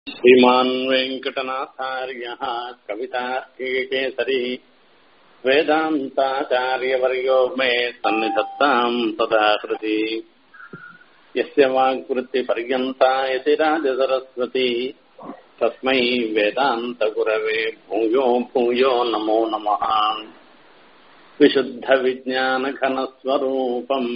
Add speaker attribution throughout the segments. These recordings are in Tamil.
Speaker 1: श्रीमान् वेङ्कटनाथार्यः कवितार्किकेसरी वेदान्ताचार्यवर्यो मे सन्निधत्ताम् सदा हृदि यस्य वाक्वृत्तिपर्यन्ता यति राजसरस्वती तस्मै वेदान्तगुरवे भूयो भूयो नमो नमः विशुद्धविज्ञानघनस्वरूपम्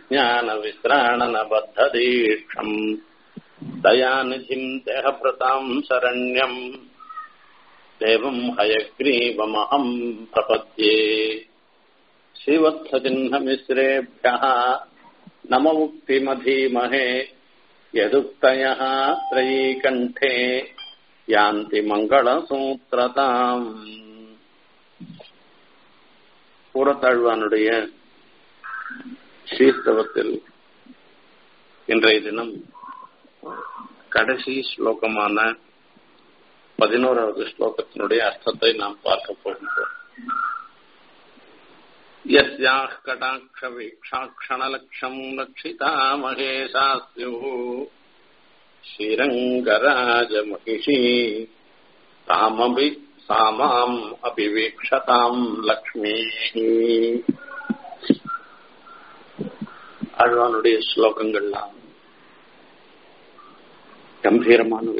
Speaker 1: विज्ञानविश्राणनबद्धदीक्षम् दयानिधिम् देहभृताम् शरण्यम् देवम् हयग्रीवमहम् प्रपद्ये श्रीवत्सचिह्नमिश्रेभ्यः नममुक्तिमधीमहे यदुक्तयः त्रयीकण्ठे यान्ति மங்களசூத்திரதாம் கூறத்தாழ்வானுடைய ஸ்ரீஸ்தவத்தில் இன்றைய தினம் கடைசி ஸ்லோகமான பதினோராவது ஸ்லோகத்தினுடைய அர்த்தத்தை நாம் பார்க்க போகின்றோம் यस्याः कटाक्षवीक्षाक्षणलक्षम् लक्षिता महेशा स्युः श्रीरङ्गराजमहिषी तामपि सा माम् अपि वीक्षताम् லக்ஷ்மீः ஆழ்வானுடைய ஸ்லோகங்கள்லாம் கம்பீரமானவை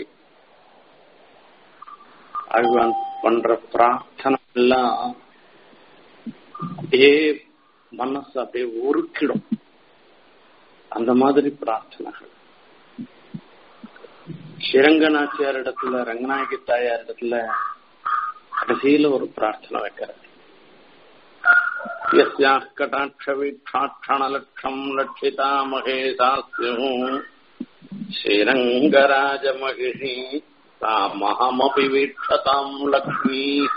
Speaker 1: ஆழ்வான் பண்ற பிரார்த்தனை எல்லாம் அப்படியே மனசு அப்படியே உருக்கிடும் அந்த மாதிரி பிரார்த்தனைகள் ஸ்ரீரங்கநாச்சியார் இடத்துல ரங்கநாயகி தாயார் இடத்துல கடைசியில ஒரு பிரார்த்தனை வைக்கிறது यस्याः कटाक्षवीक्षाक्षणलक्षम् लक्षिता महेशास्युः श्रीरङ्गराजमहिषी तामहमपि वीक्षताम् लक्ष्मीः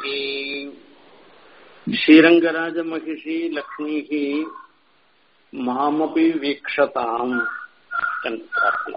Speaker 1: ஸ்ரீரங்கராஜமகிஷி லக்ஷ்மிஹி மாமபி வீக்ஷதாம் என்று பிரார்த்தனை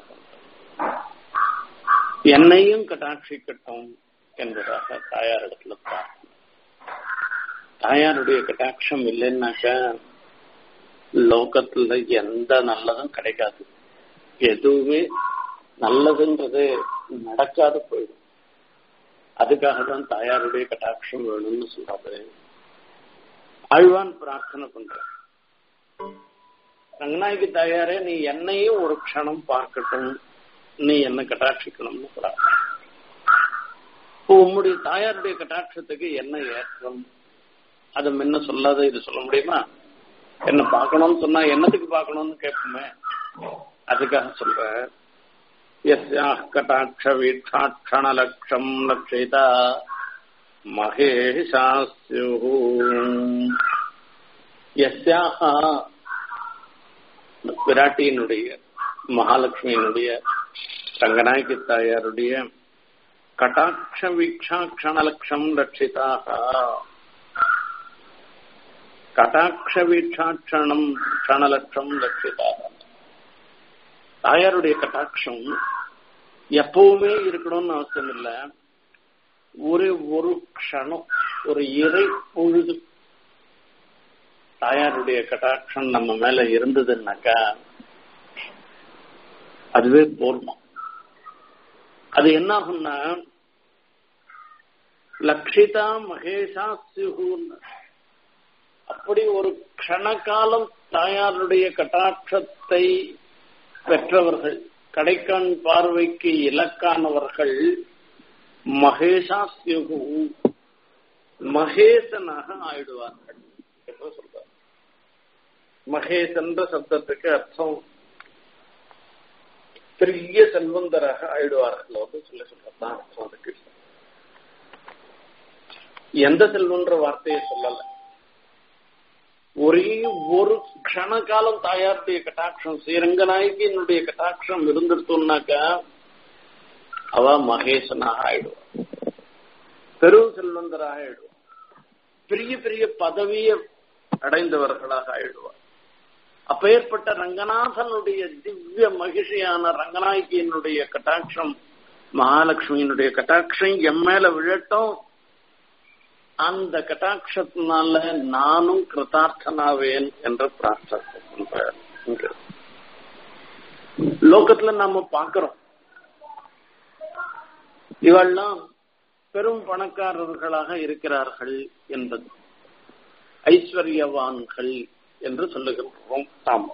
Speaker 1: என்னையும் கட்டாட்சிக்கட்டும் என்பதாக தாயாரிடத்துல பிரார்த்தனை தாயாருடைய கட்டாட்சம் இல்லைன்னாக்க லோகத்துல எந்த நல்லதும் கிடைக்காது எதுவுமே நல்லதுன்றது நடக்காது போயிடும் அதுக்காக தான் தாயாருடைய கட்டாட்சம் வேணும்னு சொல்றது ஆழ்வான் பிரார்த்தனை பண்ற ரங்கநாயகி தாயாரே நீ என்னையும் ஒரு க்ஷணம் பார்க்கட்டும் நீ என்ன கட்டாட்சிக்கணும்னு பிரார்த்தனை இப்போ உம்முடைய தாயாருடைய கட்டாட்சத்துக்கு என்ன ஏற்றம் அது முன்ன சொல்லாத இது சொல்ல முடியுமா என்ன பார்க்கணும்னு சொன்னா என்னத்துக்கு பார்க்கணும்னு கேட்போமே அதுக்காக சொல்ற यस्याः कटाक्षवीक्षाक्षणलक्षम् लक्षिता மகேஷாஸ்யுः யஸ்யாக விராட்டியினுடைய மகாலட்சுமியினுடைய ரங்கநாயகி தாயாருடைய கட்டாட்ச வீக்ஷாட்சணலட்சம் ரட்சிதாக கட்டாட்ச வீட்சாட்சணம் க்ஷணலட்சம் ரட்சிதாக தாயாருடைய கட்டாட்சம் எப்பவுமே இருக்கணும்னு அவசியம் இல்லை ஒரு ஒரு க்ஷணம் ஒரு இறை பொழுது தாயாருடைய கட்டாட்சம் நம்ம மேல இருந்ததுன்னாக்கா அதுவே போர்மம் அது என்ன ஆகும்னா லக்ஷிதா மகேஷா சிஹூன்னு அப்படி ஒரு க்ஷணகாலம் தாயாருடைய கட்டாட்சத்தை பெற்றவர்கள் கடைக்கான் பார்வைக்கு இலக்கானவர்கள் மகேஷாஸ்யுகு மகேசனாக ஆயிடுவார்கள் என்று சொல்றார் மகேசன்ற சப்தத்துக்கு அர்த்தம் பெரிய செல்வந்தராக ஆயிடுவார்கள் அப்படின்னு சொல்லி சொல்றதுதான் அர்த்தம் அதுக்கு எந்த செல்வன்ற வார்த்தையை சொல்லல ஒரே ஒரு க்ஷண காலம் தாயாருடைய கட்டாட்சம் ஸ்ரீரங்கநாயகியினுடைய கட்டாட்சம் இருந்துருத்தோம்னாக்கா அவ மகேசனாக ஆயிடுவா பெரும் செல்வந்தராக ஆயிடுவா பெரிய பெரிய பதவியை அடைந்தவர்களாக ஆயிடுவார் அப்பேற்பட்ட ரங்கநாதனுடைய திவ்ய மகிழ்ச்சியான ரங்கநாயகியினுடைய கட்டாட்சம் மகாலட்சுமியினுடைய கட்டாட்சம் எம் மேல விழட்டும் அந்த கட்டாட்சத்தினால நானும் கிருதார்த்தனாவேன் என்ற பிரார்த்தனை பண்ற லோகத்துல நாம பாக்குறோம் இவெல்லாம் பெரும் பணக்காரர்களாக இருக்கிறார்கள் என்பது ஐஸ்வர்யவான்கள் என்று சொல்லுகின்றோம் நாம்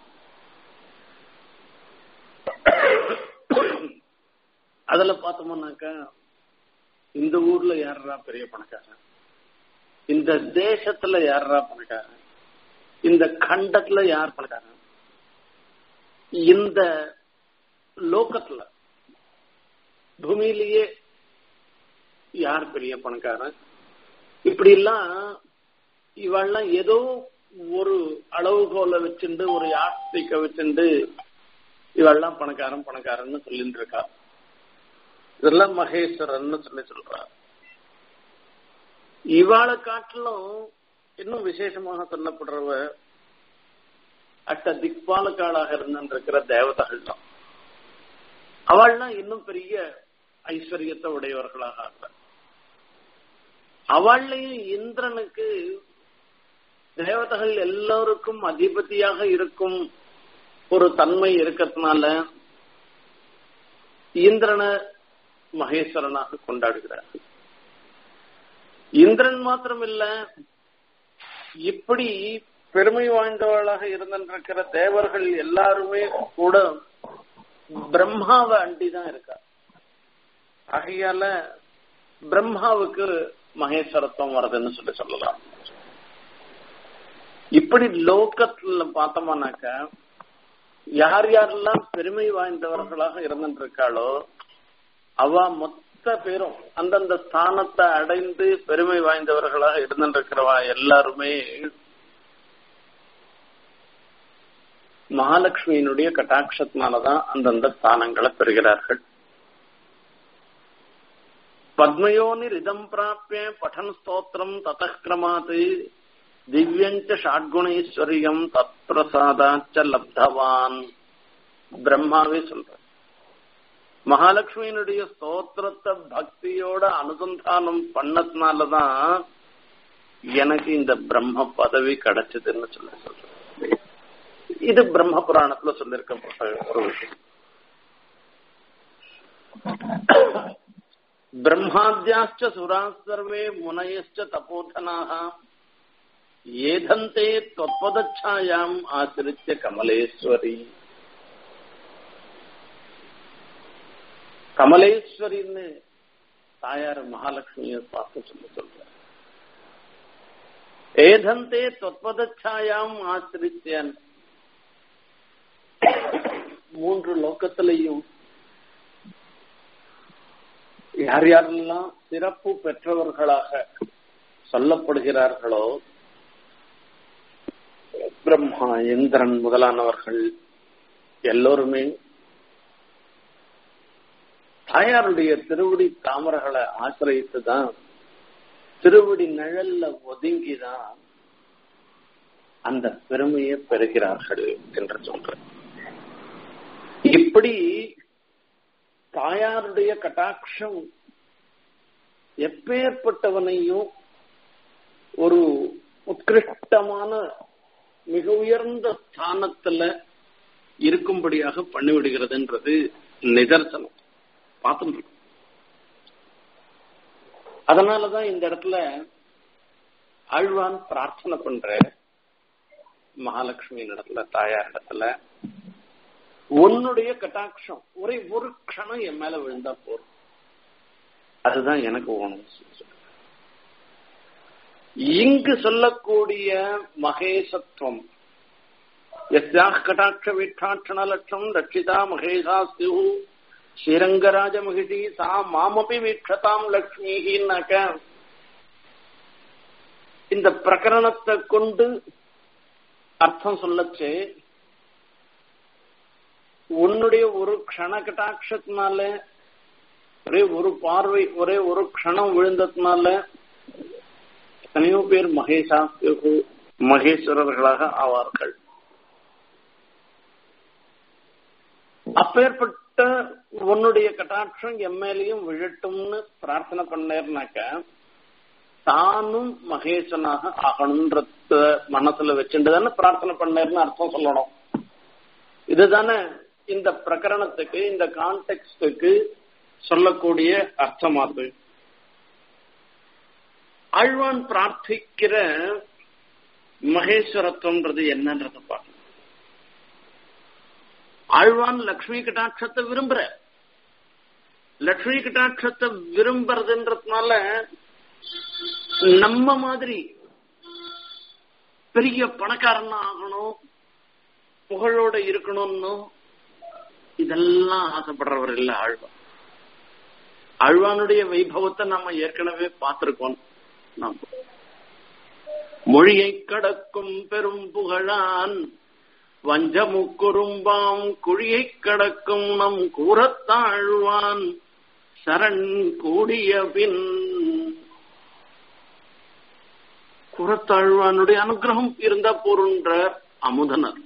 Speaker 1: அதுல பார்த்தோம்னாக்கா இந்த ஊர்ல யாரா பெரிய பணக்காரன் இந்த தேசத்துல யாரா பணக்காரன் இந்த கண்டத்துல யார் பணக்காரன் இந்த லோகத்துல பூமியிலேயே யார் பெரிய பணக்காரன் இப்படி எல்லாம் இவெல்லாம் ஏதோ ஒரு அளவுகோலை வச்சுண்டு ஒரு யாஸ்திக்க வச்சுண்டு இவெல்லாம் பணக்காரன் பணக்காரன்னு சொல்லிட்டு இருக்கா இதெல்லாம் மகேஸ்வரன் சொல்லி சொல்றா இவாளை காட்டிலும் இன்னும் விசேஷமாக சொல்லப்படுறவ அட்ட திக்பாலக்காளாக இருந்திருக்கிற தேவதைகள் தான் அவள்லாம் இன்னும் பெரிய ஐஸ்வர்யத்தை உடையவர்களாக ஆகிறார் அவள்லையும் இந்திரனுக்கு தேவதைகள் எல்லோருக்கும் அதிபதியாக இருக்கும் ஒரு தன்மை இருக்கிறதுனால இந்திரனை மகேஸ்வரனாக கொண்டாடுகிறார்கள் இந்திரன் மாத்திரமில்ல இப்படி பெருமை வாய்ந்தவர்களாக இருந்திருக்கிற தேவர்கள் எல்லாருமே கூட பிரம்மாவை அண்டிதான் இருக்கா ஆகையால பிரம்மாவுக்கு மகேஸ்வரத்துவம் வருதுன்னு சொல்லி சொல்லலாம் இப்படி லோக்கத்துல பார்த்தோம்னாக்கா யார் யாரெல்லாம் பெருமை வாய்ந்தவர்களாக இருந்திருக்காளோ அவ மொத்த பேரும் அந்தந்த ஸ்தானத்தை அடைந்து பெருமை வாய்ந்தவர்களாக இருந்திருக்கிறவா எல்லாருமே மகாலட்சுமியினுடைய கட்டாட்சத்தினாலதான் அந்தந்த ஸ்தானங்களை பெறுகிறார்கள் பத்மயோனி ரிதம் பிராப்பிய பఠன் ஸ்தோத்திரம் ததக்கிரமாத் திவ்யஞ்ச ஷாட்குணேஸ்வரியம் தத் பிரசாதாச்ச லப்தவான் பிரம்மாவே சொல்ற மகாலட்சுமியினுடைய ஸ்தோத்திரத்தை பக்தியோட அனுசந்தானம் பண்ணதுனாலதான் எனக்கு இந்த பிரம்ம பதவி கிடைச்சதுன்னு சொல்லி சொல்றேன் இது பிரம்ம புராணத்துல சொல்லிருக்கப்பட்ட ஒரு விஷயம் பிரம்மாத்யாச்ச சுரா சர்வே முனயச்ச தபோதனாக ஏதந்தே தொற்பதச்சாயாம் ஆசிரித்த கமலேஸ்வரி கமலேஸ்வரின்னு தாயார் மகாலட்சுமியை பார்த்து சொல்ல சொல்ற ஏதந்தே தொற்பதச்சாயாம் ஆசிரித்தன் மூன்று லோக்கத்திலையும் யார் யாரெல்லாம் சிறப்பு பெற்றவர்களாக சொல்லப்படுகிறார்களோ பிரம்மா இந்திரன் முதலானவர்கள் எல்லோருமே தாயாருடைய திருவடி தாமரைகளை ஆசிரியத்துதான் திருவடி நிழல்ல ஒதுங்கிதான் அந்த பெருமையை பெறுகிறார்கள் என்று சொல்றேன் இப்படி தாயாருடைய கட்டாட்சம் எப்பேற்பட்டவனையும் ஒரு உத்கிருஷ்டமான மிக உயர்ந்த ஸ்தானத்துல இருக்கும்படியாக பண்ணிவிடுகிறதுன்றது நிதர்சனம் பார்த்துட்டு அதனாலதான் இந்த இடத்துல ஆழ்வான் பிரார்த்தனை பண்ற மகாலட்சுமி இடத்துல தாயார் இடத்துல உன்னுடைய கட்டாட்சம் ஒரே ஒரு க்ஷணம் என் மேல விழுந்தா போதும் அதுதான் எனக்கு ஓணும் இங்கு சொல்லக்கூடிய மகேசத்துவம் எஸ்யாக கட்டாட்ச வீட்டாட்சண லட்சம் ரட்சிதா மகேஷா சிவு ஸ்ரீரங்கராஜ மகிஷி சா மாமபி வீட்சதாம் லக்ஷ்மின்னாக்க இந்த பிரகரணத்தை கொண்டு அர்த்தம் சொல்லச்சு உன்னுடைய ஒரு க்ஷண கட்டாட்சத்தினால ஒரே ஒரு பார்வை ஒரே ஒரு க்ஷணம் விழுந்ததுனால எத்தனையோ பேர் மகேஷா மகேஸ்வரர்களாக ஆவார்கள் அப்பேற்பட்ட உன்னுடைய கட்டாட்சம் எம்எல்ஏயும் விழட்டும்னு பிரார்த்தனை பண்ணேர்னாக்க தானும் மகேசனாக ஆகணும்ன்றத மனசுல வச்சுட்டு தானே பிரார்த்தனை பண்ணேர்னு அர்த்தம் சொல்லணும் இதுதானே இந்த பிரகரணத்துக்கு இந்த கான்டெக்ட்டுக்கு சொல்லக்கூடிய அர்த்தமாது ஆழ்வான் பிரார்த்திக்கிற மகேஸ்வரத்துவம்ன்றது என்னன்றத பார்க்கணும் ஆழ்வான் லக்ஷ்மி கட்டாட்சத்தை விரும்புற லக்ஷ்மி கட்டாட்சத்தை விரும்புறதுன்றதுனால நம்ம மாதிரி பெரிய பணக்காரன் ஆகணும் புகழோட இருக்கணும்னு இதெல்லாம் ஆசைப்படுறவர் இல்ல ஆழ்வான் ஆழ்வானுடைய வைபவத்தை நாம ஏற்கனவே பார்த்திருக்கோம் நாம் மொழியை கடக்கும் பெரும் புகழான் வஞ்சமுக்குறும்பாம் குழியை கடக்கும் நம் கூறத்தாழ்வான் சரண் கூடிய பின் கூறத்தாழ்வானுடைய அனுகிரகம் இருந்த பொருன்ற அமுதனர்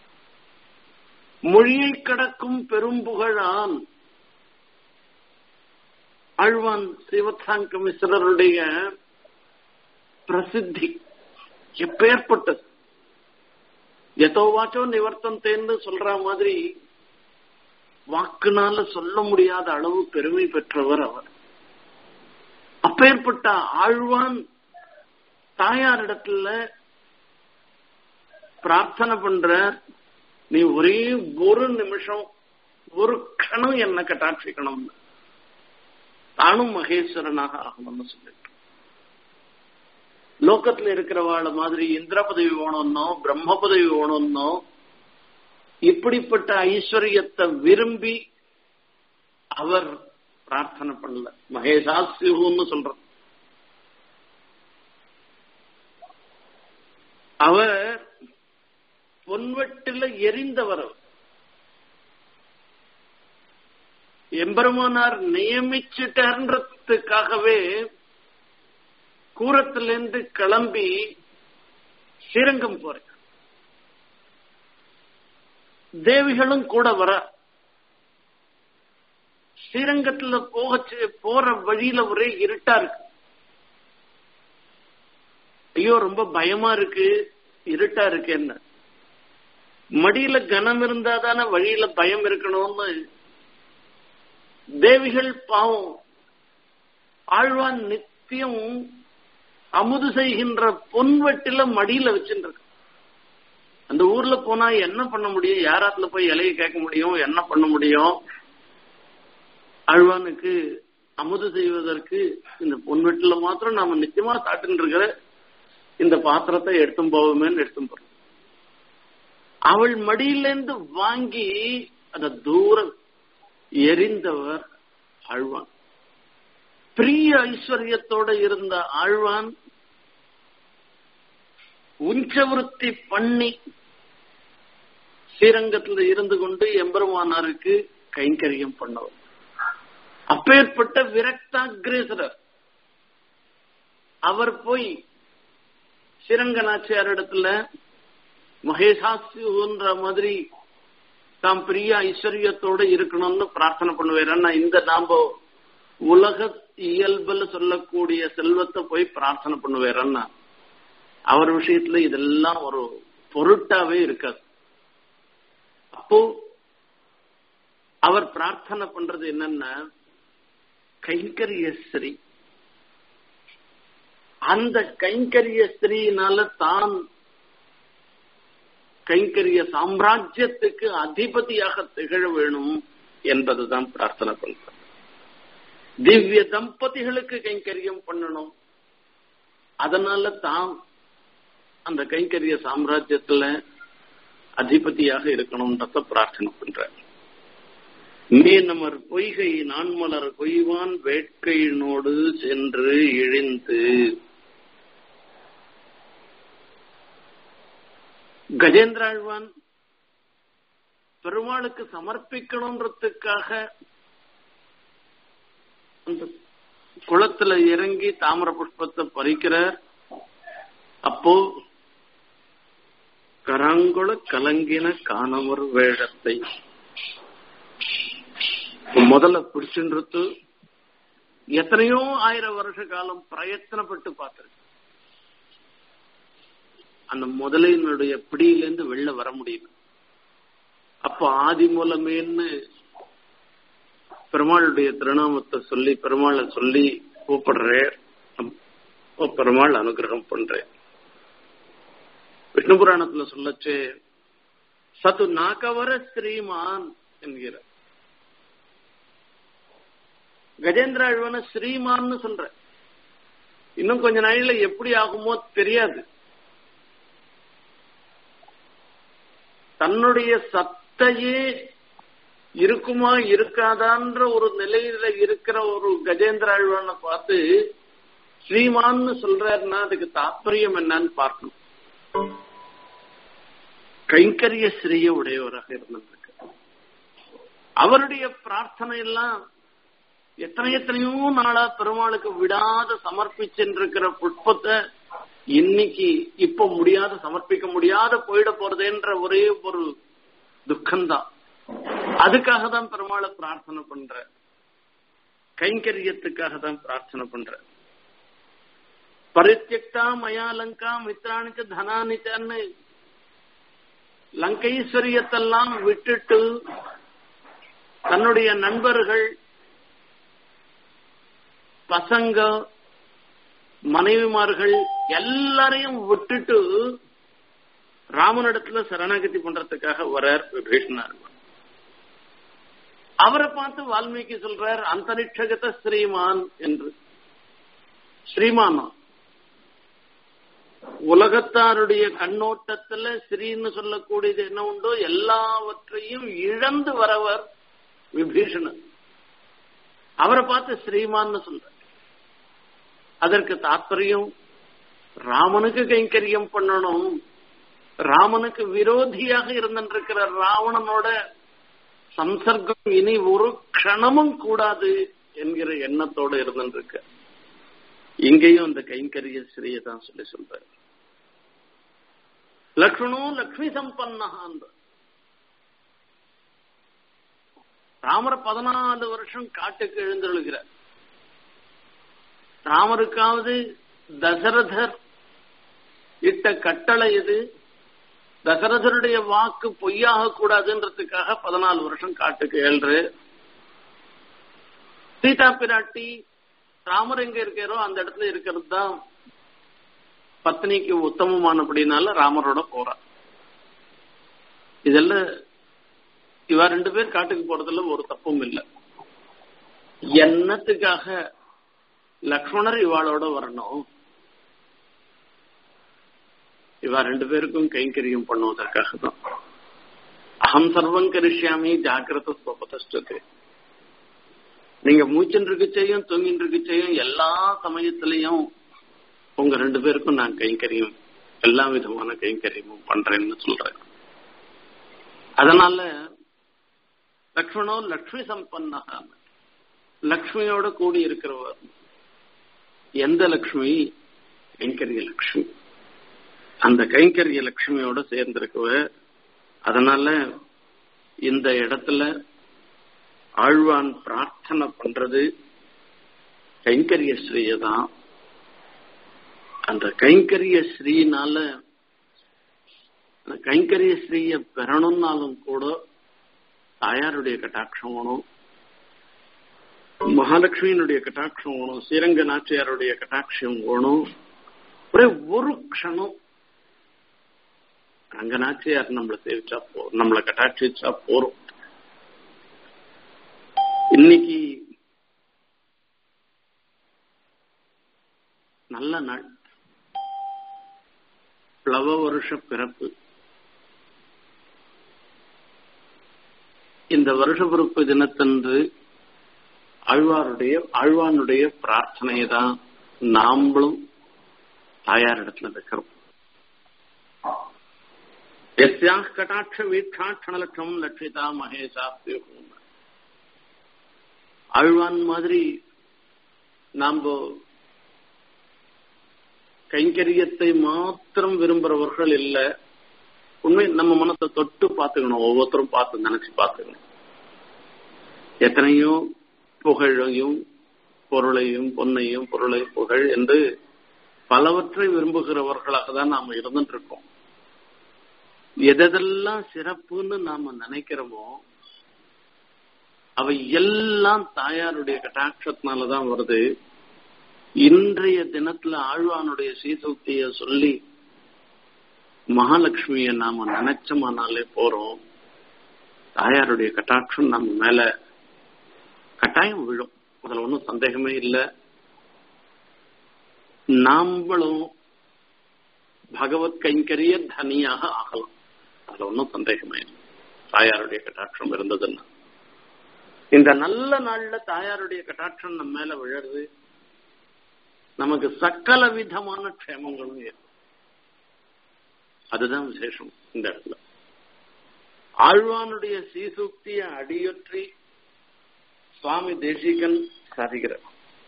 Speaker 1: மொழியை கடக்கும் பெரும் புகழான் ஆழ்வான் சிவத்தாங்க மிஸ்ரருடைய பிரசித்தி எப்பேற்பட்டது எதோவாச்சோ நிவர்த்தந்தேன்னு சொல்ற மாதிரி வாக்குனால சொல்ல முடியாத அளவு பெருமை பெற்றவர் அவர் அப்பேற்பட்ட ஆழ்வான் தாயாரிடத்துல பிரார்த்தனை பண்ற நீ ஒரே ஒரு நிமிஷம் ஒரு கணம் என்ன கட்டாட்சிக்கணும் தானும் மகேஸ்வரனாக ஆகணும்னு சொல்லிட்டு லோகத்துல இருக்கிறவாழ மாதிரி இந்திர பதவி வேணும்னோ பிரம்ம பதவி வேணும்னோ இப்படிப்பட்ட ஐஸ்வர்யத்தை விரும்பி அவர் பிரார்த்தனை பண்ணல மகேஷா சிவுன்னு சொல்ற அவர் பொன்வெட்டில எரிந்தவர் எம்பெருமானார் நியமிச்சுட்டார்ன்றதுக்காகவே கூரத்திலிருந்து கிளம்பி ஸ்ரீரங்கம் போறேன் தேவிகளும் கூட வர ஸ்ரீரங்கத்துல போக போற வழியில ஒரே இருட்டா இருக்கு ஐயோ ரொம்ப பயமா இருக்கு இருட்டா இருக்கு என்ன மடியில கனம் இருந்தா தானே வழியில பயம் இருக்கணும்னு தேவிகள் பாவம் ஆழ்வான் நித்தியம் அமுது செய்கின்ற பொன்வெட்டில மடியில வச்சுருக்கு அந்த ஊர்ல போனா என்ன பண்ண முடியும் யாராத்துல போய் இலையை கேட்க முடியும் என்ன பண்ண முடியும் ஆழ்வானுக்கு அமுது செய்வதற்கு இந்த பொன்வெட்டில மாத்திரம் நாம நிச்சயமா சாட்டுன்னு இருக்கிற இந்த பாத்திரத்தை எடுத்தும் போவோமேன்னு எடுத்தும் போறோம் அவள் மடியிலேருந்து வாங்கி அந்த தூரம் எரிந்தவர் ஆழ்வான் பிரிய ஐஸ்வர்யத்தோட இருந்த ஆழ்வான் உஞ்சவருத்தி பண்ணி ஸ்ரீரங்கத்தில் இருந்து கொண்டு எம்பெருமானாருக்கு கைங்கரியம் பண்ணவர் அப்பேற்பட்ட விரக்தாகிரேசரர் அவர் போய் ஸ்ரீரங்க இடத்துல மகேஷாசின்ற மாதிரி தாம் பிரிய ஐஸ்வர்யத்தோட இருக்கணும்னு பிரார்த்தனை பண்ணுவேன் இந்த நாம உலக இயல்புல சொல்லக்கூடிய செல்வத்தை போய் பிரார்த்தனை பண்ணுவேறன்னா அவர் விஷயத்துல இதெல்லாம் ஒரு பொருட்டாவே இருக்காது அப்போ அவர் பிரார்த்தனை பண்றது என்னன்னா கைங்கரிய ஸ்ரீ அந்த கைங்கரிய ஸ்திரீனால தான் கைங்கரிய சாம்ராஜ்யத்துக்கு அதிபதியாக திகழ வேணும் என்பதுதான் பிரார்த்தனை பண்ற திவ்ய தம்பதிகளுக்கு கைங்கரியம் பண்ணணும் அதனால தான் அந்த கைங்கரிய சாம்ராஜ்யத்துல அதிபதியாக இருக்கணும்ன்றத பிரார்த்தனை பண்ற மீனமர் பொய்கை நான்மலர் கொய்வான் வேட்கையினோடு சென்று இழிந்து கஜேந்திராழ்வான் பெருமாளுக்கு சமர்ப்பிக்கணுன்றதுக்காக அந்த குளத்துல இறங்கி தாமர புஷ்பத்தை பறிக்கிறார் அப்போ கராங்குள கலங்கின காணவர் வேஷத்தை முதல்ல பிடிச்சுன்றது எத்தனையோ ஆயிரம் வருஷ காலம் பிரயத்தனப்பட்டு பார்த்திருக்கு அந்த முதலினுடைய பிடியிலேருந்து வெளில வர முடியும் அப்போ ஆதி மூலமேன்னு பெருமாளுடைய திருநாமத்தை சொல்லி பெருமாளை சொல்லி கூப்பிடுறேன் பெருமாள் அனுகிரகம் பண்றேன் விஷ்ணு புராணத்துல சொல்லச்சு சத்து நாகவர ஸ்ரீமான் என்கிற கஜேந்திர அழ்வன ஸ்ரீமான்னு சொல்ற இன்னும் கொஞ்ச நாளில எப்படி ஆகுமோ தெரியாது தன்னுடைய சத்தையே இருக்குமா இருக்காதான்ற ஒரு நிலையில இருக்கிற ஒரு கஜேந்திர ஆழ்வானை பார்த்து ஸ்ரீமான்னு சொல்றாருன்னா அதுக்கு தாற்பயம் என்னன்னு பார்க்கணும் கைங்கரிய ஸ்ரீய உடையவராக இருந்திருக்கு அவருடைய பிரார்த்தனை எல்லாம் எத்தனை எத்தனையோ நாளா பெருமாளுக்கு விடாத சமர்ப்பிச்சுருக்கிற புஷ்பத்தை இன்னைக்கு இப்ப முடியாத சமர்ப்பிக்க முடியாத போயிட போறதுன்ற ஒரே ஒரு துக்கம்தான் அதுக்காக தான் பெருமாளை பிரார்த்தனை பண்ற கைங்கரியத்துக்காக தான் பிரார்த்தனை பண்ற பரித்தியக்தா மயா லங்கா மித்ராணிச்ச தனானிச்சான்னு லங்கைஸ்வரியத்தெல்லாம் விட்டுட்டு தன்னுடைய நண்பர்கள் பசங்க மனைவிமார்கள் எல்லாரையும் விட்டுட்டு ராமனிடத்துல சரணாகதி பண்றதுக்காக வரார் விபீஷணர் அவரை பார்த்து வால்மீகி சொல்றார் அந்தரிட்சகத ஸ்ரீமான் என்று ஸ்ரீமானா உலகத்தாருடைய கண்ணோட்டத்துல ஸ்ரீன்னு சொல்லக்கூடியது என்ன உண்டோ எல்லாவற்றையும் இழந்து வரவர் விபீஷணன் அவரை பார்த்து ஸ்ரீமான்னு சொல்ற அதற்கு தாற்பயம் ராமனுக்கு கைங்கரியம் பண்ணணும் ராமனுக்கு விரோதியாக இருந்திருக்கிற ராவணனோட சம்சர்க்கம் இனி ஒரு க்ஷணமும் கூடாது என்கிற எண்ணத்தோட இருந்திருக்க இங்கேயும் அந்த கைங்கரிய ஸ்ரீயை தான் சொல்லி சொல்ற லக்ஷ்மணும் லக்ஷ்மி சம்பன்னான் ராமர் பதினாலு வருஷம் காட்டுக்கு எழுந்தெழுகிறார் ராமருக்காவது தசரதர் இட்ட கட்டளை இது தசரதருடைய வாக்கு பொய்யாக கூடாதுன்றதுக்காக பதினாலு வருஷம் காட்டுக்கு ஏழ்று சீதா பிராட்டி ராமர் எங்க இருக்காரோ அந்த இடத்துல இருக்கிறது தான் பத்னிக்கு உத்தமமானபடினால ராமரோட போறார் இதெல்லாம் இவ ரெண்டு பேர் காட்டுக்கு போறதுல ஒரு தப்பும் இல்லை என்னத்துக்காக லக்ஷ்மணர் இவாளோட வரணும் இவா ரெண்டு பேருக்கும் கைங்கரியம் பண்ணுவதற்காக தான் அகம் சர்வம் கரிஷ்யாமி ஜாக்கிரத ஸ்வபதஷ்டது நீங்க மூச்சின் இருக்கச்சையும் தூங்கின் இருக்கச்சையும் எல்லா சமயத்திலையும் உங்க ரெண்டு பேருக்கும் நான் கைங்கரியம் எல்லா விதமான கைங்கரியமும் பண்றேன்னு சொல்றேன் அதனால லக்ஷ்மணோ லக்ஷ்மி சம்பன்னாக லக்ஷ்மியோட கூடி இருக்கிறவர் எந்த லக்ஷ்மி கைங்கரிய லக்ஷ்மி அந்த கைங்கரிய லட்சுமியோட சேர்ந்திருக்கவ அதனால இந்த இடத்துல ஆழ்வான் பிரார்த்தனை பண்றது கைங்கரிய ஸ்ரீய தான் அந்த கைங்கரிய ஸ்ரீனால அந்த கைங்கரிய ஸ்ரீய பெறணும்னாலும் கூட தாயாருடைய கட்டாட்சம் வேணும் மகாலட்சுமியினுடைய கட்டாட்சம் வேணும் ஸ்ரீரங்க நாச்சியாருடைய கட்டாட்சம் வேணும் ஒரே ஒரு க்ஷணம் ரங்கநாச்சியார் நம்மளை சேவிச்சா போ நம்மளை கட்டாட்சிச்சா போறோம் இன்னைக்கு நல்ல நாள் பிளவ வருஷ பிறப்பு இந்த வருஷ பிறப்பு தினத்தன்று ஆழ்வாருடைய ஆழ்வானுடைய பிரார்த்தனையை தான் நாமளும் தாயார் இடத்துல வைக்கிறோம் எஸ்யாக கட்டாட்ச வீட்சாட்சணலட்சம் லட்சிதா மகேஷா ஆழ்வான் மாதிரி நாம கைங்கரியத்தை மாத்திரம் விரும்புறவர்கள் இல்ல உண்மை நம்ம மனசை தொட்டு பார்த்துக்கணும் ஒவ்வொருத்தரும் பார்த்து நினைச்சு பார்த்துக்கணும் எத்தனையோ புகழையும் பொருளையும் பொன்னையும் பொருளையும் புகழ் என்று பலவற்றை விரும்புகிறவர்களாக தான் நாம இருந்துட்டு இருக்கோம் எதெல்லாம் சிறப்புன்னு நாம நினைக்கிறோமோ அவை எல்லாம் தாயாருடைய கட்டாட்சத்தினாலதான் வருது இன்றைய தினத்துல ஆழ்வானுடைய சீசூக்திய சொல்லி மகாலட்சுமிய நாம நினைச்சோமானாலே போறோம் தாயாருடைய கட்டாட்சம் நம்ம மேல கட்டாயம் விழும் அதுல ஒன்றும் சந்தேகமே இல்லை நாம்பளும் பகவத் கைங்கரிய தனியாக ஆகலாம் அதுல ஒன்றும் சந்தேகமே இல்லை தாயாருடைய கட்டாட்சம் இருந்ததுன்னா இந்த நல்ல நாள்ல தாயாருடைய கட்டாட்சம் நம்ம மேல விழருது நமக்கு சக்கல விதமான க்ஷேமங்களும் ஏற்படும் அதுதான் விசேஷம் இந்த இடத்துல ஆழ்வானுடைய சீசூக்திய அடியொற்றி சுவாமி தேசிகன் சாதிக்கிறார்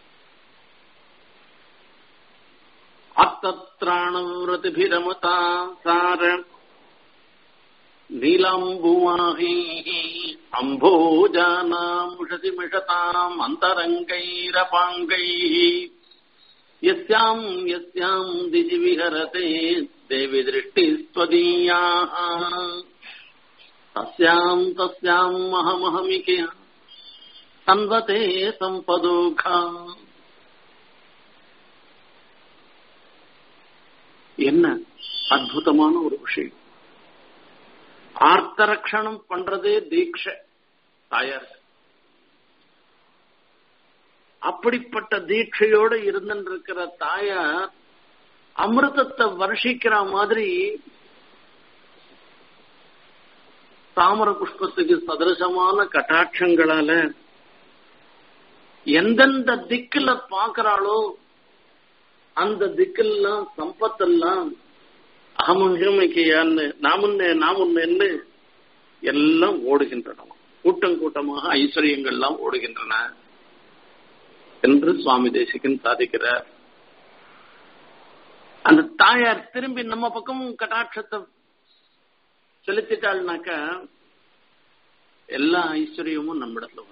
Speaker 1: அத்தத்ராணவிரதிபிரமதா சார நீலாம்புவாஹி அம்போஜானாமுஷதி மிஷதாம் அந்தரங்கைரபாங்கைः यस्याम् यस्याम् दिशि विहरते देवि दृष्टिस्त्वदीयाः तस्याम् तस्याम् महमहमिके சம்பதே சம்பதோகா என்ன அற்புதமான ஒரு விஷயம் ஆர்த்தரக்ஷணம் பண்றதே தீட்சை தாயார் அப்படிப்பட்ட தீட்சையோட இருந்திருக்கிற தாயார் அமிர்தத்தை வருஷிக்கிற மாதிரி தாமர புஷ்பத்துக்கு சதரசமான கட்டாட்சங்களால எந்தெந்த திக்குல பாக்குறாளோ அந்த திக்கெல்லாம் சம்பத்தெல்லாம் அகமகிமைக்கையான்னு நாமுன்னே நாமுன்னு எல்லாம் ஓடுகின்றன கூட்டம் கூட்டமாக ஐஸ்வர்யங்கள்லாம் ஓடுகின்றன என்று சுவாமி தேசிகன் சாதிக்கிறார் அந்த தாயார் திரும்பி நம்ம பக்கமும் கட்டாட்சத்தை செலுத்திட்டாள்னாக்கா எல்லா ஐஸ்வர்யமும் நம்மிடத்துல வந்து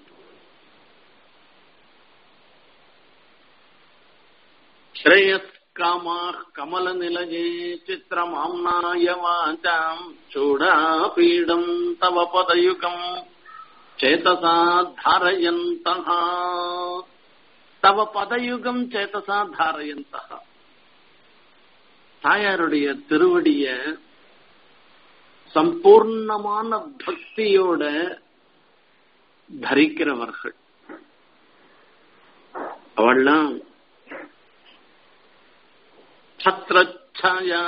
Speaker 1: श्रेयस्कामाः कमलनिलये चित्रमाम्नाय वाचाम् चूडापीडम् तव पदयुगम् चेतसा धारयन्तः தவ பதயுகம் சேத்தசா தாரயந்தா தாயாருடைய திருவடிய சம்பூர்ணமான பக்தியோட தரிக்கிறவர்கள் அவள்லாம் छत्रच्छाया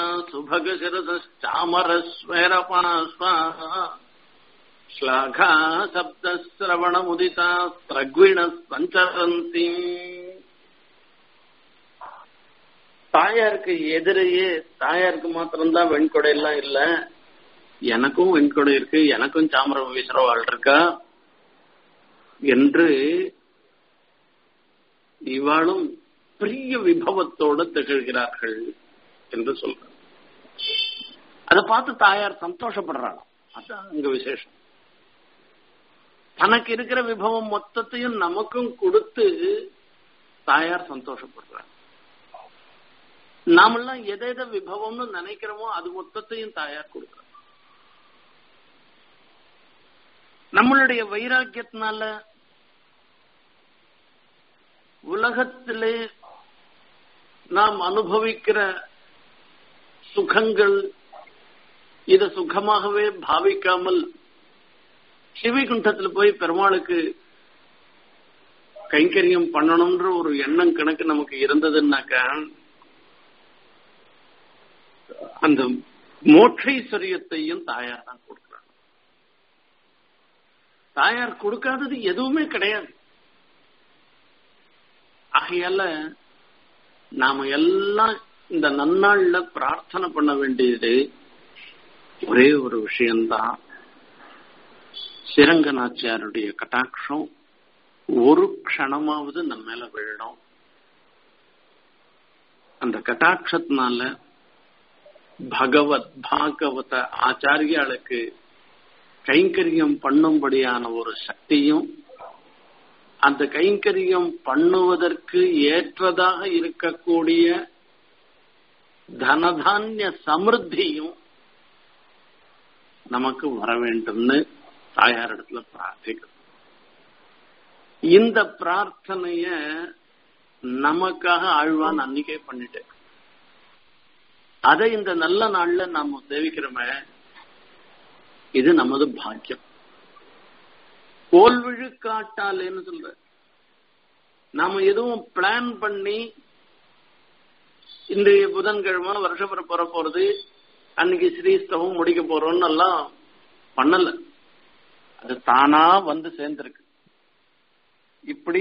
Speaker 1: सुभगशिरसामरस्वैरपास्वा श्लाघा शब्दश्रवणमुदिता प्रग्विणः सञ्चरन्ति தாயாருக்கு எதிரையே தாயாருக்கு மாத்திரம்தான் வெண்கொடை எல்லாம் இல்ல எனக்கும் வெண்கொடை இருக்கு எனக்கும் சாமரம் வீசுறவாள் இருக்கா என்று இவாளும் பெரிய விபவத்தோட திகழ்கிறார்கள் என்று சொல்ற அதை பார்த்து தாயார் சந்தோஷப்படுறாங்க அதான் அங்க விசேஷம் தனக்கு இருக்கிற விபவம் மொத்தத்தையும் நமக்கும் கொடுத்து தாயார் சந்தோஷப்படுறாங்க நாமெல்லாம் எதை எதை விபவம்னு நினைக்கிறோமோ அது மொத்தத்தையும் தாயார் கொடுக்குறாங்க நம்மளுடைய வைராக்கியத்தினால உலகத்திலே நாம் அனுபவிக்கிற சுகங்கள் இத சுகமாகவே பாவிக்காமல் சிவிகுண்டத்துல போய் பெருமாளுக்கு கைங்கரியம் பண்ணணும்ன்ற ஒரு எண்ணம் கணக்கு நமக்கு இருந்ததுன்னாக்கா அந்த மோட்சைஸ்வரியத்தையும் தாயார் தான் கொடுக்கிறாங்க தாயார் கொடுக்காதது எதுவுமே கிடையாது ஆகையால நாம எல்லாம் இந்த நன்னாள்ல பிரார்த்தனை பண்ண வேண்டியது ஒரே ஒரு விஷயம்தான் சிரங்கநாச்சியாருடைய கட்டாட்சம் ஒரு க்ஷணமாவது நம்ம மேல விழணும் அந்த கட்டாட்சத்தினால பகவத் பாகவத ஆச்சாரியாளுக்கு கைங்கரியம் பண்ணும்படியான ஒரு சக்தியும் அந்த கைங்கரியம் பண்ணுவதற்கு ஏற்றதாக இருக்கக்கூடிய தனதானிய சமிருத்தியும் நமக்கு வர வேண்டும்னு தாயார் இடத்துல பிரார்த்திக்கிறோம் இந்த பிரார்த்தனைய நமக்காக ஆழ்வான் அன்னைக்கே பண்ணிட்டேன் அதை இந்த நல்ல நாள்ல நாம சேவிக்கிறோமே இது நமது பாக்கியம் கோல் விழுக்காட்டாலேன்னு சொல்ற நாம எதுவும் பிளான் பண்ணி இன்றைய புதன்கிழமை வருஷப்பிறப்பு வர போறது அன்னைக்கு ஸ்ரீஸ்தவம் முடிக்க போறோம்னு எல்லாம் பண்ணல அது தானா வந்து சேர்ந்திருக்கு இப்படி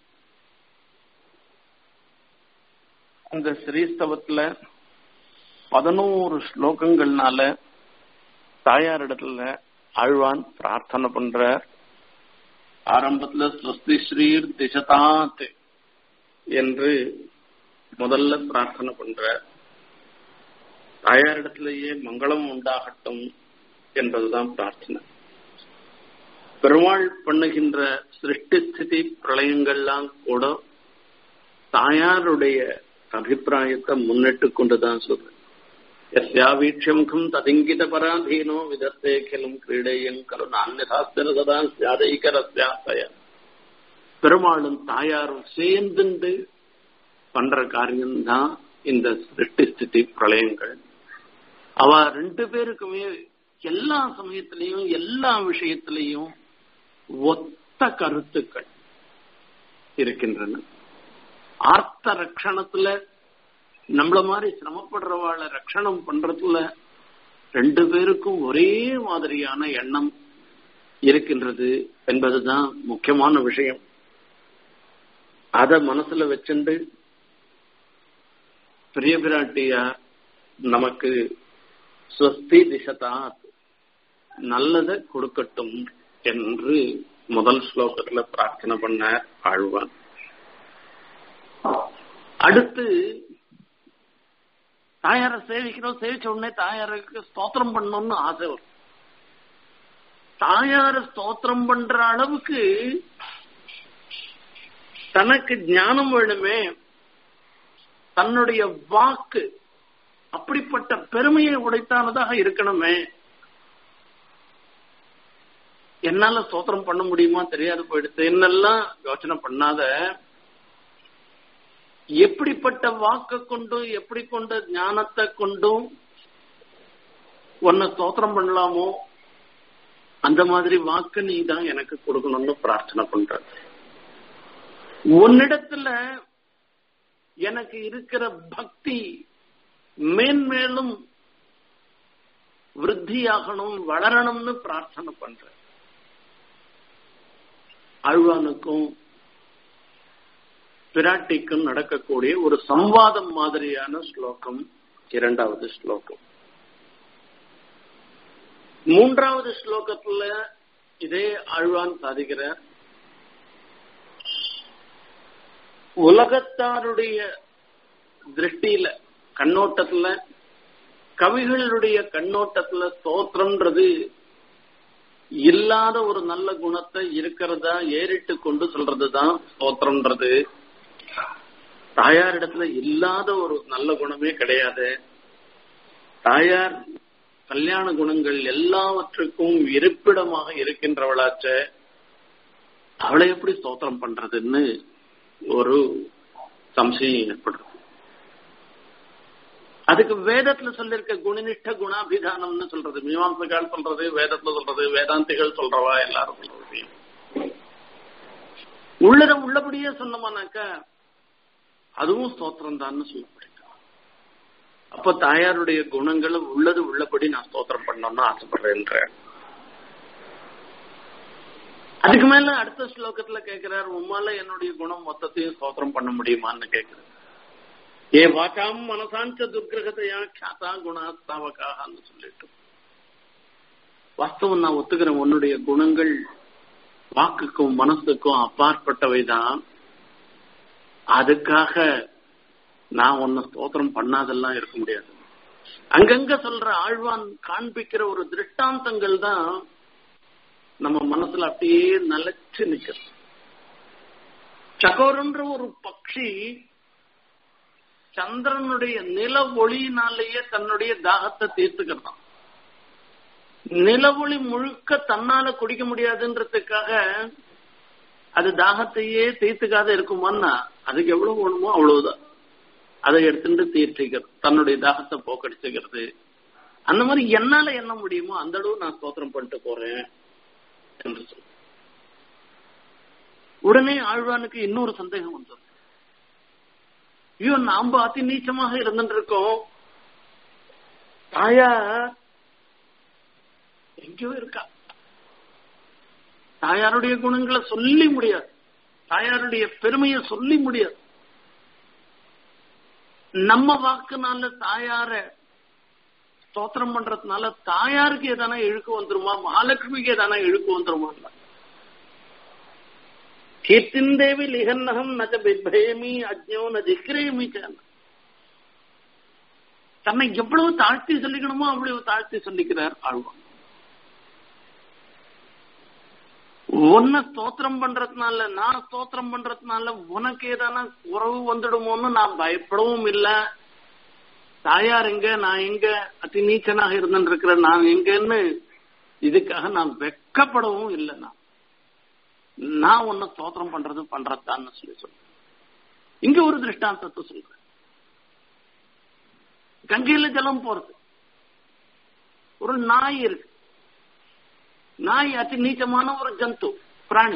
Speaker 1: அந்த ஸ்ரீஸ்தவத்துல பதினோரு ஸ்லோகங்கள்னால தாயாரிடத்துல ஆழ்வான் பிரார்த்தனை பண்ற ஆரம்பத்துல ஸ்வஸ்தி ஸ்ரீர் திசதாத் என்று முதல்ல பிரார்த்தனை பண்ற தாயாரிடத்திலேயே மங்களம் உண்டாகட்டும் என்பதுதான் பிரார்த்தனை பெருமாள் பண்ணுகின்ற சிருஷ்டி ஸ்திதி பிரளயங்கள்லாம் கூட தாயாருடைய அபிப்பிராயத்தை முன்னிட்டு கொண்டுதான் சொல்றேன் யஸ்யாவீட்சமுகம் ததிங்கித பராதீனோ விதத்தே கிலும் கிரீடையும் கரு நான்யதாஸ்திர சதா சியாதைகரஸ்யாசய பெருமாளும் தாயாரும் சேர்ந்துண்டு பண்ற காரியம்தான் இந்த சிருஷ்டி ஸ்திதி பிரளயங்கள் அவ ரெண்டு பேருக்குமே எல்லா சமயத்திலையும் எல்லா விஷயத்திலையும் ஒத்த கருத்துக்கள் இருக்கின்றன ஆர்த்த ரட்சணத்துல நம்மள மாதிரி சிரமப்படுறவாளை ரட்சணம் பண்றதுல ரெண்டு பேருக்கும் ஒரே மாதிரியான எண்ணம் இருக்கின்றது என்பதுதான் முக்கியமான விஷயம் அத மனசுல வச்சுண்டு பெரிய பிராட்டியார் நமக்கு ஸ்வஸ்தி திசதாத் நல்லத கொடுக்கட்டும் என்று முதல் ஸ்லோகத்துல பிரார்த்தனை பண்ண ஆழ்வான் அடுத்து தாயார சேவிக்கிறோம் சேவிச்ச உடனே தாயாருக்கு ஸ்தோத்திரம் பண்ணணும்னு ஆசை வரும் தாயார ஸ்தோத்திரம் பண்ற அளவுக்கு தனக்கு ஞானம் வேணுமே தன்னுடைய வாக்கு அப்படிப்பட்ட பெருமையை உடைத்தானதாக இருக்கணுமே என்னால ஸ்தோத்திரம் பண்ண முடியுமா தெரியாது போயிடுச்சு என்னெல்லாம் யோசனை பண்ணாத எப்படிப்பட்ட வாக்க கொண்டும் எப்படி கொண்ட ஞானத்தை கொண்டும் உன்னை ஸ்தோத்திரம் பண்ணலாமோ அந்த மாதிரி வாக்கு நீ தான் எனக்கு கொடுக்கணும்னு பிரார்த்தனை பண்ற உன்னிடத்துல எனக்கு இருக்கிற பக்தி மேன்மேலும் விருத்தியாகணும் வளரணும்னு பிரார்த்தனை பண்ற ஆழ்வானுக்கும் பிராட்டிக்கும் நடக்கக்கூடிய ஒரு சம்வாதம் மாதிரியான ஸ்லோகம் இரண்டாவது ஸ்லோகம் மூன்றாவது ஸ்லோகத்துல இதே ஆழ்வான் சாதிக்கிறார் உலகத்தாருடைய திருஷ்டியில கண்ணோட்டத்துல கவிகளுடைய கண்ணோட்டத்துல ஸ்தோத்திரம்ன்றது இல்லாத ஒரு நல்ல குணத்தை இருக்கிறதா ஏறிட்டு கொண்டு சொல்றதுதான் ஸ்தோத்திரம்ன்றது தாயாரிடத்துல இல்லாத ஒரு நல்ல குணமே கிடையாது தாயார் கல்யாண குணங்கள் எல்லாவற்றுக்கும் இருப்பிடமாக இருக்கின்றவளாச்ச அவளை எப்படி ஸ்தோத்திரம் பண்றதுன்னு ஒரு சம்சயம் ஏற்படுது அதுக்கு வேதத்துல சொல்லிருக்க குணனிஷ்ட குணாபிதானம்னு சொல்றது மீமாம்சகால் சொல்றது வேதத்துல சொல்றது வேதாந்திகள் சொல்றவா எல்லாரும் சொல்றது உள்ளத உள்ளபடியே சொன்னோமானாக்கா அதுவும் ஸ்தோத்திரம் தான் சொல்லப்படுது அப்ப தாயாருடைய குணங்களை உள்ளது உள்ளபடி நான் ஸ்தோத்திரம் பண்ணணும்னு ஆசைப்படுறேன் அதுக்கு மேல அடுத்த ஸ்லோகத்துல கேட்கிறார் உம்மால என்னுடைய குணம் மொத்தத்தையும் ஸ்தோத்திரம் பண்ண முடியுமான்னு கேட்கிறார் ஏ வாக்காம் மனசாஞ்ச துர்கிரகத்தையா கியாத்தா குணாஸ்தாவகான்னு சொல்லிட்டு வாஸ்தவம் நான் ஒத்துக்கிறேன் உன்னுடைய குணங்கள் வாக்குக்கும் மனசுக்கும் அப்பாற்பட்டவைதான் அதுக்காக நான் உன்னை ஸ்தோத்திரம் பண்ணாதெல்லாம் இருக்க முடியாது அங்கங்க சொல்ற ஆழ்வான் காண்பிக்கிற ஒரு திருஷ்டாந்தங்கள் தான் நம்ம மனசுல அப்படியே நிலைச்சு நிக்கிறது சகோரன்ற ஒரு பக்ஷி சந்திரனுடைய நில ஒளியினாலேயே தன்னுடைய தாகத்தை தீர்த்துக்கிறான் நில ஒளி முழுக்க தன்னால குடிக்க முடியாதுன்றதுக்காக அது தாகத்தையே தீர்த்துக்காத இருக்குமான்னா அதுக்கு எவ்வளவு வேணுமோ அவ்வளவுதான் அதை எடுத்துட்டு தீர்த்திக்கிறது தன்னுடைய தாகத்தை போக்கடிச்சுக்கிறது அந்த மாதிரி என்னால என்ன முடியுமோ அந்த அளவு நான் ஸ்தோத்திரம் பண்ணிட்டு போறேன் என்று சொல்ல உடனே ஆழ்வானுக்கு இன்னொரு சந்தேகம் வந்தது ஐயோ நாம அதி நீச்சமாக இருந்துட்டு இருக்கோம் தாயா எங்கேயோ இருக்கா தாயாருடைய குணங்களை சொல்லி முடியாது தாயாருடைய பெருமையை சொல்லி முடியாது நம்ம வாக்குனால தாயார ஸ்தோத்திரம் பண்றதுனால தாயாருக்கு எதானா இழுக்கு வந்துருமா மகாலட்சுமிக்கு எதானா இழுக்கு வந்துருமா கீர்த்திந்தேவி லிகன்னகம் நஜ பிபயமி அஜ்ஞோ ந திக்ரேமி தன்னை எவ்வளவு தாழ்த்தி சொல்லிக்கணுமோ அவ்வளவு தாழ்த்தி சொல்லிக்கிறார் ஆழ்வான் உன்னை ஸ்தோத்திரம் பண்றதுனால நான் ஸ்தோத்திரம் பண்றதுனால உனக்கு ஏதான உறவு வந்துடுமோன்னு நான் பயப்படவும் இல்லை தாயார் எங்க நான் எங்க அதி நீச்சனாக இருந்துட்டு இருக்கிறேன் நான் எங்கன்னு இதுக்காக நான் வெக்கப்படவும் இல்லை நான் நான் உன்னை ஸ்தோத்திரம் பண்றது பண்றதான்னு சொல்லி சொல்றேன் இங்க ஒரு திருஷ்டாந்தத்தை சொல்றேன் கங்கையில ஜலம் போறது ஒரு நாய் இருக்கு நாய் அதி நீச்சமான ஒரு ஜந்து பிராணி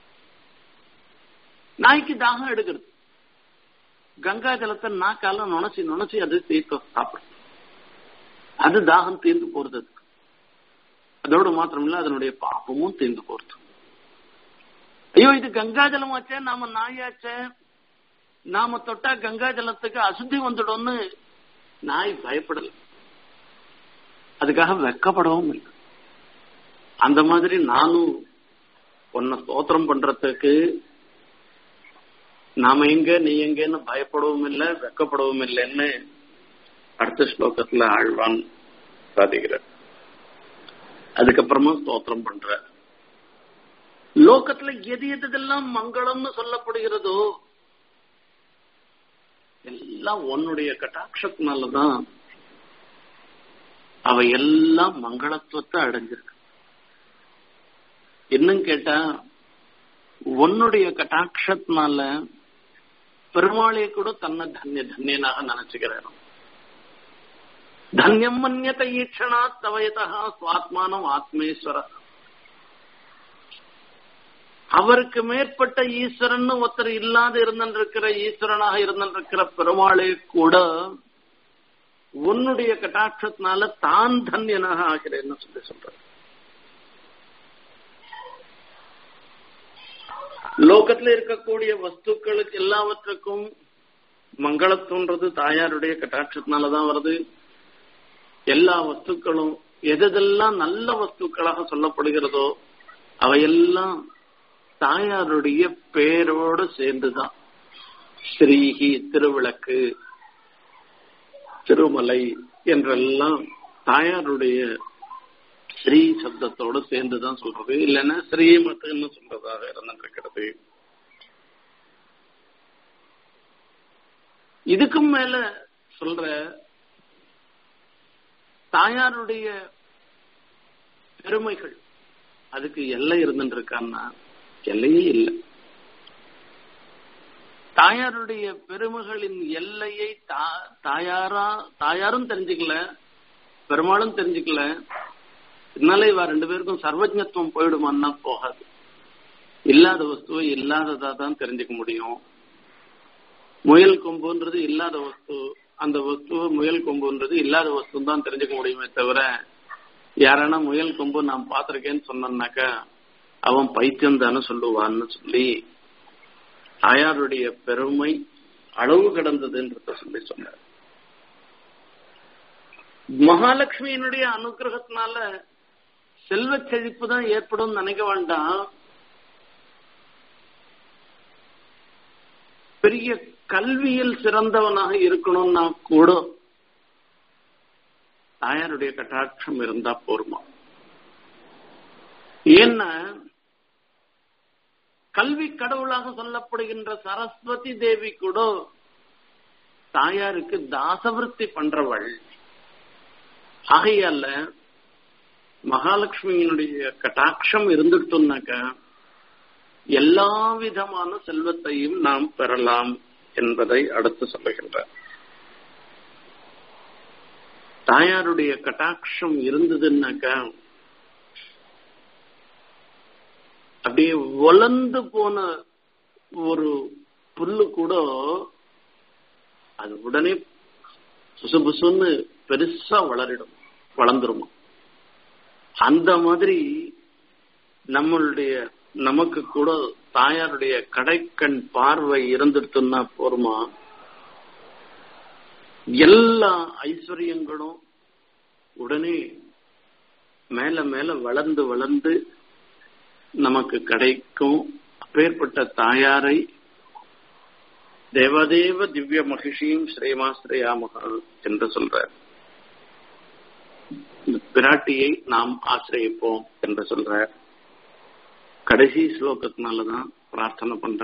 Speaker 1: நாய்க்கு தாகம் எடுக்கிறது கங்கா ஜலத்தை நாக்கால நுணைச்சி நுணைச்சி அது தீர்க்க சாப்பிடும் அது தாகம் தீர்ந்து போறது அதுக்கு அதோடு மாத்திரமில்ல அதனுடைய பாப்பமும் தீர்ந்து போறது ஐயோ இது கங்கா ஜலம் ஆச்சே நாம நாயாச்சே நாம தொட்டா கங்கா ஜலத்துக்கு அசுத்தி வந்துடும்னு நாய் பயப்படல அதுக்காக வெக்கப்படவும் இல்லை அந்த மாதிரி நானும் உன்னை ஸ்தோத்திரம் பண்றதுக்கு நாம எங்க நீ எங்கன்னு பயப்படவும் இல்லை வெக்கப்படவும் இல்லைன்னு அடுத்த ஸ்லோகத்துல ஆழ்வான் சாதிக்கிறார் அதுக்கப்புறமா ஸ்தோத்திரம் பண்ற லோகத்துல எது எதுக்கெல்லாம் மங்களம்னு சொல்லப்படுகிறதோ எல்லாம் உன்னுடைய கட்டாட்சத்தினாலதான் அவ எல்லாம் மங்களத்துவத்தை அடைஞ்சிருக்கு இன்னும் கேட்டா உன்னுடைய கட்டாட்சத்தினால பெருமாளைய கூட தன்னை தன்ய தன்யனாக நினைச்சுக்கிறார் தன்யம் மன்யத ஈட்சணா தவயதா சுவாத்மானம் ஆத்மேஸ்வர அவருக்கு மேற்பட்ட ஈஸ்வரன் ஒருத்தர் இல்லாத இருந்திருக்கிற ஈஸ்வரனாக இருந்திருக்கிற பெருமாளே கூட உன்னுடைய கட்டாட்சத்தினால தான் தன்யனாக ஆகிறேன்னு சொல்லி சொல்ற லோகத்துல இருக்கக்கூடிய வஸ்துக்களுக்கு எல்லாவற்றுக்கும் மங்களத்துன்றது தாயாருடைய கட்டாட்சத்தினாலதான் வருது எல்லா வஸ்துக்களும் எதெல்லாம் நல்ல வஸ்துக்களாக சொல்லப்படுகிறதோ அவையெல்லாம் தாயாருடைய பேரோடு சேர்ந்துதான் ஸ்ரீஹி திருவிளக்கு திருமலை என்றெல்லாம் தாயாருடைய ஸ்ரீ சப்தத்தோடு சேர்ந்துதான் சொல்றது இல்லைன்னா ஸ்ரீமத்துன்னு சொல்றதாக இருந்திருக்கிறது இதுக்கும் மேல சொல்ற தாயாருடைய பெருமைகள் அதுக்கு எல்லை இருந்துட்டு இருக்கான்னா எல்லையே இல்லை தாயாருடைய பெருமைகளின் எல்லையை தாயாரா தாயாரும் தெரிஞ்சுக்கல பெருமாளும் தெரிஞ்சுக்கல இதனால இவ ரெண்டு பேருக்கும் சர்வஜத்துவம் போயிடுமான்னா போகாது இல்லாத வஸ்துவை இல்லாததா தான் தெரிஞ்சுக்க முடியும் முயல் கொம்புன்றது இல்லாத வஸ்து அந்த வஸ்துவ முயல் கொம்புன்றது இல்லாத வஸ்து தான் தெரிஞ்சுக்க முடியுமே தவிர யாரானா முயல் கொம்பு நான் பார்த்திருக்கேன்னு சொன்னாக்கா அவன் பைத்தியம் தானே சொல்லுவான்னு சொல்லி தாயாருடைய பெருமை அளவு கடந்ததுன்றத சொல்லி சொன்னார் மகாலட்சுமியினுடைய அனுகிரகத்தினால செல்வ செழிப்பு தான் ஏற்படும் நினைக்க வேண்டாம் பெரிய கல்வியில் சிறந்தவனாக இருக்கணும்னா கூட தாயாருடைய கட்டாட்சம் இருந்தா போருமா ஏன்னா கல்வி கடவுளாக சொல்லப்படுகின்ற சரஸ்வதி தேவி கூட தாயாருக்கு தாசவிருத்தி பண்றவள் ஆகையால மகாலட்சுமியினுடைய கட்டாட்சம் இருந்துட்டோம்னாக்க எல்லா விதமான செல்வத்தையும் நாம் பெறலாம் என்பதை அடுத்து சொல்லுகின்றார் தாயாருடைய கட்டாட்சம் இருந்ததுன்னாக்கா அப்படியே வளர்ந்து போன ஒரு புல்லு கூட அது உடனே புசு புசுன்னு பெருசா வளரிடும் வளர்ந்துருமா அந்த மாதிரி நம்மளுடைய நமக்கு கூட தாயாருடைய கடைக்கண் பார்வை இருந்துட்டுன்னா போருமா எல்லா ஐஸ்வர்யங்களும் உடனே மேல மேல வளர்ந்து வளர்ந்து நமக்கு கிடைக்கும் அப்பேற்பட்ட தாயாரை தேவதேவ திவ்ய மகிஷியும் ஸ்ரீமாஸ்ரயாமக என்று சொல்றார் இந்த பிராட்டியை நாம் ஆசிரியப்போம் என்று சொல்றார் கடைசி ஸ்லோகத்தினாலதான் பிரார்த்தனை பண்ற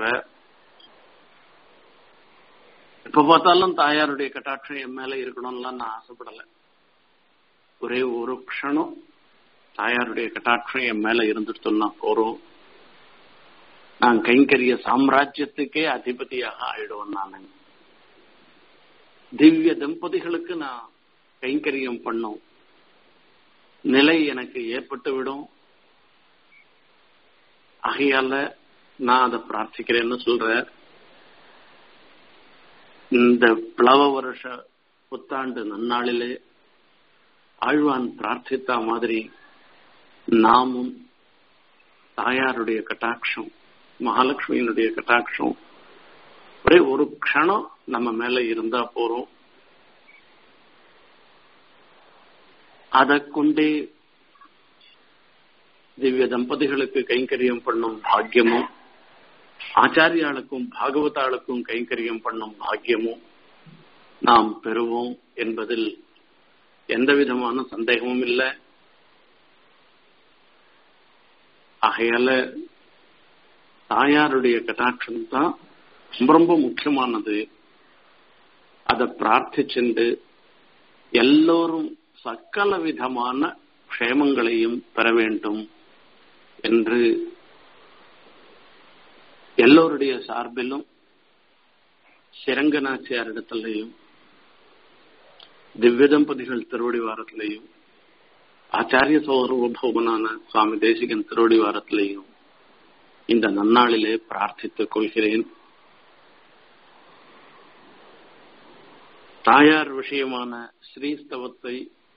Speaker 1: எப்ப பார்த்தாலும் தாயாருடைய கட்டாட்சம் என் மேல இருக்கணும்லாம் நான் ஆசைப்படல ஒரே ஒரு க்ஷணம் தாயாருடைய கட்டாட்சம் என் மேல இருந்துட்டோம்னா போறோம் நான் கைங்கரிய சாம்ராஜ்யத்துக்கே அதிபதியாக ஆயிடுவேன் நான் திவ்ய தம்பதிகளுக்கு நான் கைங்கரியம் பண்ணும் நிலை எனக்கு ஏற்பட்டு விடும் ஆகையால நான் அதை பிரார்த்திக்கிறேன்னு சொல்ற இந்த பிளவ வருஷ புத்தாண்டு நன்னாளிலே ஆழ்வான் பிரார்த்தித்த மாதிரி நாமும் தாயாருடைய கட்டாட்சம் மகாலட்சுமியினுடைய கட்டாட்சம் ஒரே ஒரு க்ஷணம் நம்ம மேல இருந்தா போறோம் அதை கொண்டே திவ்ய தம்பதிகளுக்கு கைங்கரியம் பண்ணும் பாக்கியமும் ஆச்சாரியாளுக்கும் பாகவதாளுக்கும் கைங்கரியம் பண்ணும் பாக்கியமும் நாம் பெறுவோம் என்பதில் எந்த விதமான சந்தேகமும் இல்லை ஆகையால தாயாருடைய கட்டாட்சம் தான் ரொம்ப ரொம்ப முக்கியமானது அதை பிரார்த்திச்சுண்டு எல்லோரும் சக்கல விதமான க்ஷேமங்களையும் பெற வேண்டும் என்று எல்லோருடைய சார்பிலும் சிரங்கநாச்சியாரிடத்திலையும் திவ்ய தம்பதிகள் திருவடி வாரத்திலையும் ஆச்சாரிய சௌரபௌமனான சுவாமி தேசிகன் திருவடி வாரத்திலையும் இந்த நன்னாளிலே பிரார்த்தித்துக் கொள்கிறேன் தாயார் விஷயமான ஸ்ரீஸ்தவத்தை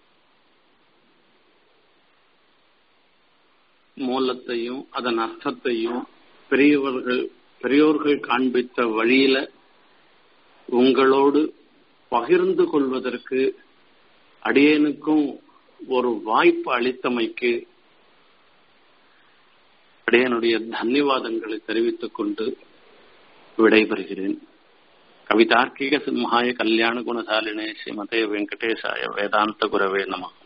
Speaker 1: மூலத்தையும் அதன் அர்த்தத்தையும் பெரியவர்கள் பெரியோர்கள் காண்பித்த வழியில உங்களோடு பகிர்ந்து கொள்வதற்கு அடியேனுக்கும் ஒரு வாய்ப்பு அளித்தமைக்கு அடியனுடைய தன்யவாதங்களை தெரிவித்துக் கொண்டு விடைபெறுகிறேன் கவிதார்க்கிக சிம்ஹாய கல்யாண குணசாலினே ஸ்ரீமதே வெங்கடேசாய வேதாந்த குரவே நம